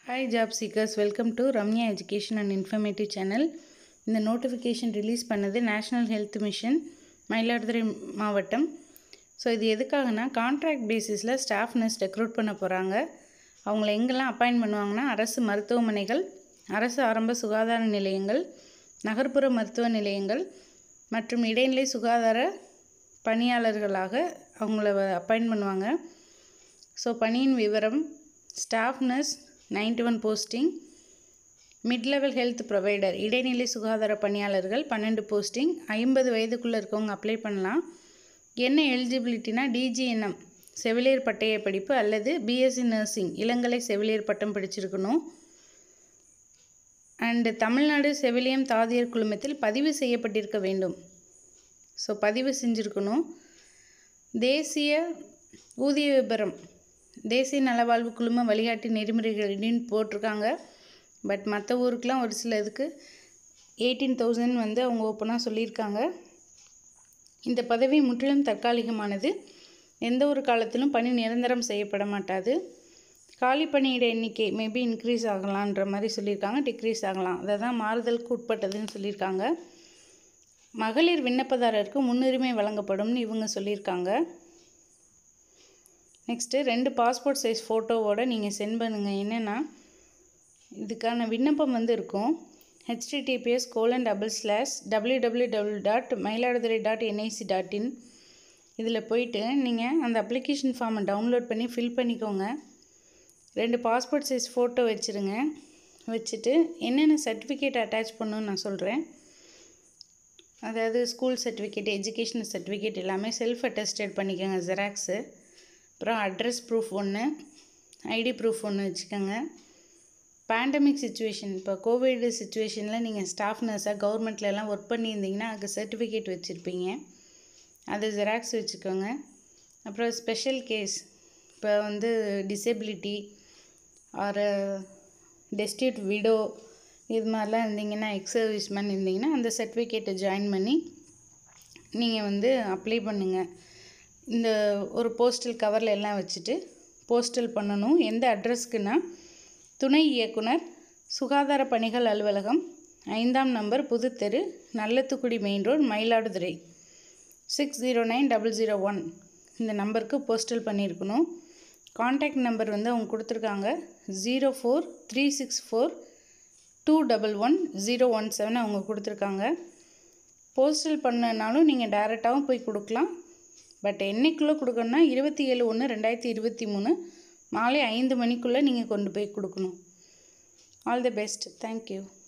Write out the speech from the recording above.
hi job seekers welcome to Ramya education and informative channel இந்த notification release பண்ணது national health mission Mayiladuthurai மாவட்டம் so இது எதுக்காகனா கான்ட்ராக்ட் பேசிஸில் ஸ்டாஃப் நர்ஸ் ரெக்ரூட் பண்ண போகிறாங்க அவங்கள எங்கெல்லாம் அப்பாயின்ட் பண்ணுவாங்கன்னா அரசு மருத்துவமனைகள் அரசு ஆரம்ப சுகாதார நிலையங்கள் நகர்ப்புற மருத்துவ நிலையங்கள் மற்றும் இடைநிலை சுகாதார பணியாளர்களாக அவங்கள அப்பாயின்ட் பண்ணுவாங்க ஸோ பணியின் விவரம் staff nurse ninety one posting mid level health provider இடைநிலை சுகாதார பணியாளர்கள் பன்னெண்டு போஸ்டிங் ஐம்பது வயதுக்குள்ளே இருக்கவங்க அப்ளை பண்ணலாம் என்ன எலிஜிபிலிட்டினா டிஜிஎன்எம் செவிலியர் பட்டய படிப்பு அல்லது பிஎஸ்சி நர்சிங் இளங்கலை செவிலியர் பட்டம் படிச்சிருக்கணும் அண்டு தமிழ்நாடு செவிலியம் தாதியர் குழுமத்தில் பதிவு செய்யப்பட்டிருக்க வேண்டும் ஸோ பதிவு செஞ்சுருக்கணும் தேசிய ஊதிய விபரம் தேசிய நலவாழ்வு குழும வழிகாட்டி நெறிமுறைகளின்னு போட்டிருக்காங்க பட் மற்ற ஊருக்கெலாம் ஒரு சில இதுக்கு எயிட்டீன் தௌசண்ட் வந்து அவங்க ஓப்பனாக சொல்லியிருக்காங்க இந்த பதவி முற்றிலும் தற்காலிகமானது எந்த ஒரு காலத்திலும் பணி நிரந்தரம் செய்யப்பட மாட்டாது காலி பணியிட எண்ணிக்கை மேபி இன்க்ரீஸ் ஆகலான்ற மாதிரி சொல்லியிருக்காங்க டிக்ரீஸ் ஆகலாம் அதை தான் மாறுதலுக்கு உட்பட்டதுன்னு சொல்லியிருக்காங்க மகளிர் விண்ணப்பதாரருக்கு முன்னுரிமை வழங்கப்படும்னு இவங்க சொல்லியிருக்காங்க நெக்ஸ்ட்டு ரெண்டு பாஸ்போர்ட் சைஸ் ஃபோட்டோவோட நீங்கள் சென்ட் பண்ணுங்கள் என்னென்னா இதுக்கான விண்ணப்பம் வந்து இருக்கும் HTTPS colon double slash W W W dot Mayiladuthurai dot NIC dot in இதில் போயிட்டு நீங்கள் அந்த அப்ளிகேஷன் ஃபார்மை டவுன்லோட் பண்ணி ஃபில் பண்ணிக்கோங்க ரெண்டு பாஸ்போர்ட் சைஸ் ஃபோட்டோ வச்சுருங்க வச்சுட்டு என்னென்ன சர்டிஃபிகேட் அட்டாச் பண்ணணும்னு நான் சொல்கிறேன் அதாவது ஸ்கூல் சர்டிஃபிகேட் எஜுகேஷனல் சர்டிஃபிகேட் எல்லாமே செல்ஃப் அட்டஸ்டட் பண்ணிக்கோங்க ஜெராக்ஸு அப்புறம் அட்ரஸ் ப்ரூஃப் ஒன்று ஐடி ப்ரூஃப் ஒன்று வச்சுக்கோங்க பேண்டமிக் சுச்சுவேஷன் இப்போ கோவிட் சுச்சுவேஷனில் நீங்கள் ஸ்டாஃப் நர்ஸாக கவர்மெண்ட்லலாம் ஒர்க் பண்ணியிருந்தீங்கன்னா அதுக்கு சர்டிஃபிகேட் வச்சுருப்பீங்க அது ஜெராக்ஸ் வச்சுக்கோங்க அப்புறம் ஸ்பெஷல் கேஸ் இப்போ வந்து டிசபிலிட்டி ஆர் டெஸ்டியூட் விடோ இது மாதிரிலாம் இருந்தீங்கன்னா எக்ஸ் சர்வீஸ்மேன் இருந்தீங்கன்னா அந்த சர்டிஃபிகேட்டை ஜாயின் பண்ணி நீங்கள் வந்து அப்ளை பண்ணுங்கள் இந்த ஒரு போஸ்டல் கவரில் எல்லாம் வச்சுட்டு போஸ்டல் பண்ணணும் எந்த அட்ரஸ்க்குன்னா துணை இயக்குனர் சுகாதார பணிகள் அலுவலகம் ஐந்தாம் நம்பர் புதுத்தெரு Nallathukudi main road Mayiladuthurai six zero nine double zero one இந்த நம்பருக்கு போஸ்டல் பண்ணியிருக்கணும் காண்டாக்ட் நம்பர் வந்து அவங்க கொடுத்துருக்காங்க zero four three six four two double one zero one seven அவங்க கொடுத்துருக்காங்க போஸ்டல் பண்ணனாலும் நீங்கள் டேரெக்டாகவும் போய் கொடுக்கலாம் பட் என்னைக்குள்ளே கொடுக்கணுன்னா இருபத்தி ஏழு ஒன்று ரெண்டாயிரத்தி இருபத்தி மூணு மாலை ஐந்து மணிக்குள்ளே நீங்கள் கொண்டு போய் கொடுக்கணும் ஆல் தி பெஸ்ட் தேங்க்யூ